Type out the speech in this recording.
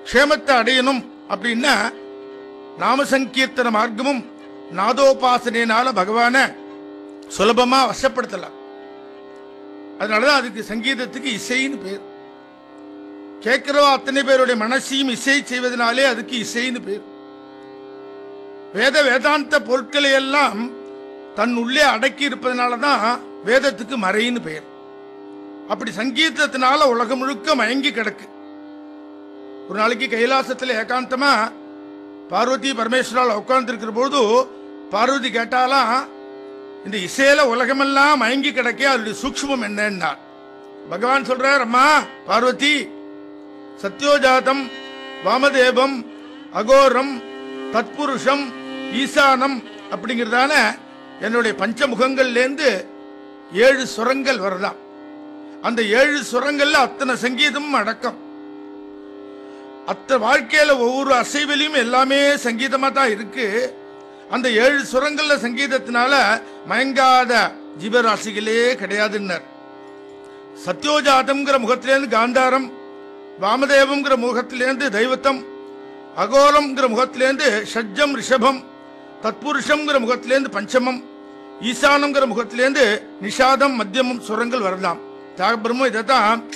க்ஷேமத்தை அடையணும் அப்படின்னா நாம சங்கீர்த்தன மார்க்கமும் நாதோபாசனையினால பகவான சுலபமா வசப்படுத்தலாம் அதனாலதான் அதுக்கு சங்கீதத்துக்கு இசைன்னு பேர் கேட்கிறவா அத்தனை பேருடைய மனசையும் இசை செய்வதனாலே அதுக்கு இசைன்னு பேர் வேத வேதாந்த பொருட்களை எல்லாம் தன் உள்ளே அடக்கி இருப்பதனாலதான் வேதத்துக்கு மறைன்னு பெயர் அப்படி சங்கீதத்தினால உலகம் முழுக்க மயங்கி கிடக்கு ஒரு நாளைக்கு கைலாசத்துல ஏகாந்தமா பார்வதி பரமேஸ்வரால் உட்கார்ந்து இருக்கிற பொழுது பார்வதி கேட்டாலாம் இந்த இசையில உலகமெல்லாம் மயங்கி கிடக்கே அதனுடைய சூக்ஷ்மம் என்னன்னா பகவான் சொல்றார் அம்மா பார்வதி சத்யோஜாதம் வாமதேவம் அகோரம் தத்புருஷம் ஈசானம் அப்படிங்கிறதான என்னுடைய பஞ்சமுகங்கள்லேருந்து ஏழு சுரங்கள் வரலாம் அந்த ஏழு சுரங்கள்ல அத்தனை சங்கீதமும் அடக்கம் அத்த வாழ்க்கையில ஒவ்வொரு அசைவிலையும் எல்லாமே சங்கீதமா தான் இருக்கு அந்த ஏழு சுரங்கள்ல சங்கீதத்தினால மயங்காத ஜீவராசிகளே கிடையாதுன்னர் சத்யோஜாதம்ங்கிற முகத்திலேருந்து காந்தாரம் வாமதேவம்ங்கிற முகத்திலேருந்து தெய்வத்தம் அகோரம்ங்கிற முகத்திலேருந்து ஷட்ஜம் ரிஷபம் தத்புருஷம்ங்கிற முகத்திலேருந்து பஞ்சமம் ஈசானம்ங்கிற முகத்திலேருந்து நிஷாதம் மத்தியமம் சுரங்கள் வரலாம் தியாக பிரம்மம் இதைத்தான்